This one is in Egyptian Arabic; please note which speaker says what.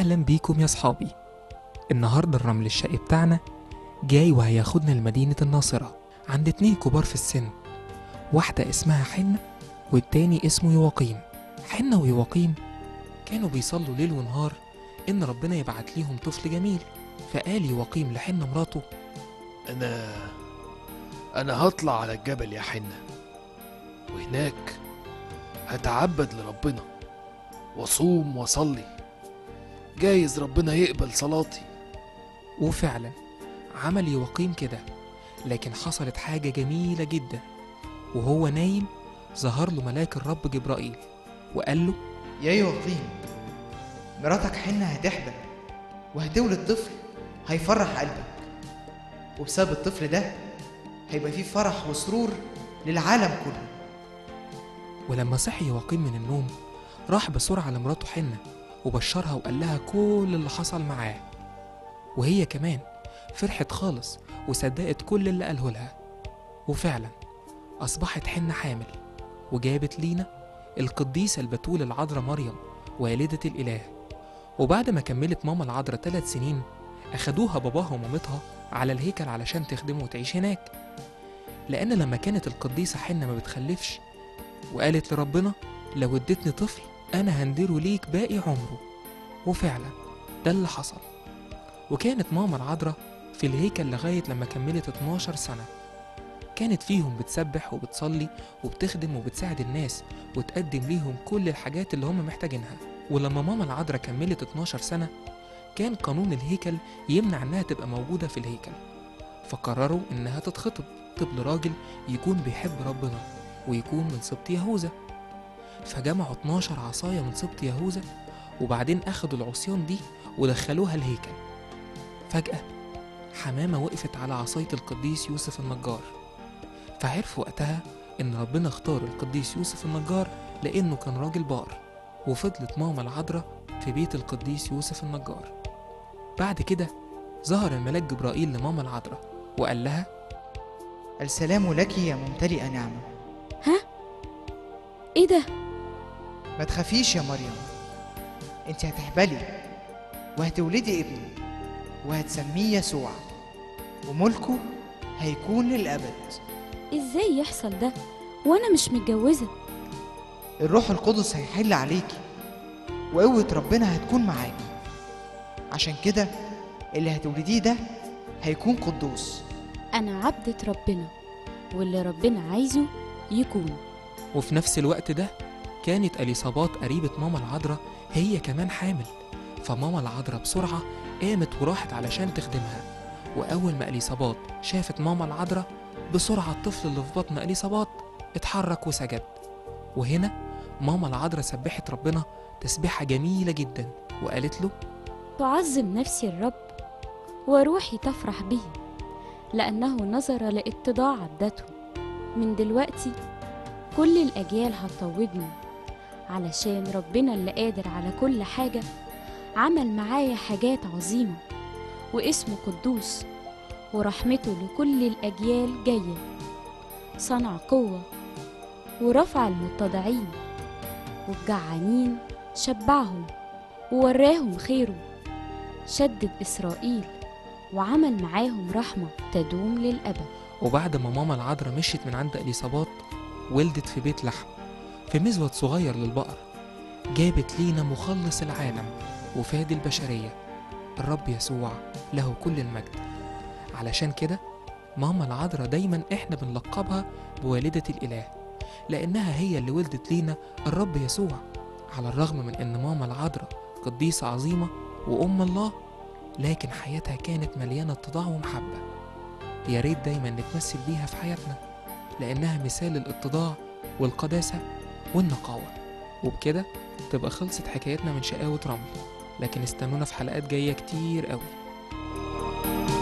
Speaker 1: أهلا بيكم يا صحابي النهاردة الرمل الشقي بتاعنا جاي وهياخدنا لمدينة الناصرة عند اتنين كبار في السن واحدة اسمها حنة والتاني اسمه يواقيم حنة ويواقيم كانوا بيصلوا ليل ونهار إن ربنا يبعت ليهم طفل جميل فقال يواقيم لحنة مراته
Speaker 2: أنا أنا هطلع على الجبل يا حنة وهناك هتعبد لربنا وأصوم وأصلي جايز ربنا يقبل صلاتي
Speaker 1: وفعلا عمل يواقيم كده لكن حصلت حاجة جميلة جدا وهو نايم ظهر له ملاك الرب جبرائيل وقال له
Speaker 3: يا يقيم مراتك حنة هتحبل وهتولد طفل هيفرح قلبك وبسبب الطفل ده هيبقى فيه فرح وسرور للعالم كله
Speaker 1: ولما صحي يواقيم من النوم راح بسرعة لمراته حنة وبشرها وقال لها كل اللي حصل معاه وهي كمان فرحت خالص وصدقت كل اللي قاله لها وفعلا أصبحت حنة حامل وجابت لينا القديسة البتول العذراء مريم والدة الإله وبعد ما كملت ماما العذراء ثلاث سنين أخدوها باباها ومامتها على الهيكل علشان تخدمه وتعيش هناك لأن لما كانت القديسة حنة ما بتخلفش وقالت لربنا لو اديتني طفل أنا هنديره ليك باقي عمره وفعلا ده اللي حصل وكانت ماما العذراء في الهيكل لغاية لما كملت 12 سنة كانت فيهم بتسبح وبتصلي وبتخدم وبتساعد الناس وتقدم ليهم كل الحاجات اللي هم محتاجينها ولما ماما العذراء كملت 12 سنة كان قانون الهيكل يمنع إنها تبقى موجودة في الهيكل فقرروا إنها تتخطب طب راجل يكون بيحب ربنا ويكون من سبط يهوذا فجمعوا 12 عصاية من سبط يهوذا وبعدين أخدوا العصيان دي ودخلوها الهيكل فجأة حمامة وقفت على عصاية القديس يوسف النجار فعرفوا وقتها إن ربنا اختار القديس يوسف النجار لأنه كان راجل بار وفضلت ماما العذراء في بيت القديس يوسف النجار بعد كده ظهر الملاك جبرائيل لماما العذراء وقال لها
Speaker 3: السلام لك يا ممتلئة نعمة
Speaker 4: ايه ده
Speaker 3: ما تخافيش يا مريم انت هتحبلي وهتولدي ابن وهتسميه يسوع وملكه هيكون للأبد
Speaker 4: ازاي يحصل ده وانا مش متجوزه
Speaker 3: الروح القدس هيحل عليكي وقوة ربنا هتكون معاكي عشان كده اللي هتولديه ده هيكون قدوس
Speaker 4: انا عبدة ربنا واللي ربنا عايزه يكون
Speaker 1: وفي نفس الوقت ده كانت أليصابات قريبة ماما العذراء هي كمان حامل فماما العذراء بسرعة قامت وراحت علشان تخدمها وأول ما أليصابات شافت ماما العذراء بسرعة الطفل اللي في بطن أليصابات اتحرك وسجد وهنا ماما العذراء سبحت ربنا تسبيحة جميلة جدا وقالت له
Speaker 4: تعظم نفسي الرب وروحي تفرح به لأنه نظر لاتضاع عبدته من دلوقتي كل الأجيال هتطوبني علشان ربنا اللي قادر على كل حاجة عمل معايا حاجات عظيمة واسمه قدوس ورحمته لكل الأجيال جاية صنع قوة ورفع المتضعين والجعانين شبعهم ووراهم خيره شدد إسرائيل وعمل معاهم رحمة تدوم للأبد
Speaker 1: وبعد ما ماما العذراء مشيت من عند أليصابات ولدت في بيت لحم في مزود صغير للبقر جابت لينا مخلص العالم وفادي البشرية الرب يسوع له كل المجد علشان كده ماما العذراء دايما احنا بنلقبها بوالدة الإله لأنها هي اللي ولدت لينا الرب يسوع على الرغم من إن ماما العذراء قديسة عظيمة وأم الله لكن حياتها كانت مليانة اتضاع ومحبة يا ريت دايما نتمثل بيها في حياتنا لأنها مثال الاتضاع والقداسة والنقاوة وبكده تبقى خلصت حكايتنا من شقاوة رمل لكن استنونا في حلقات جاية كتير قوي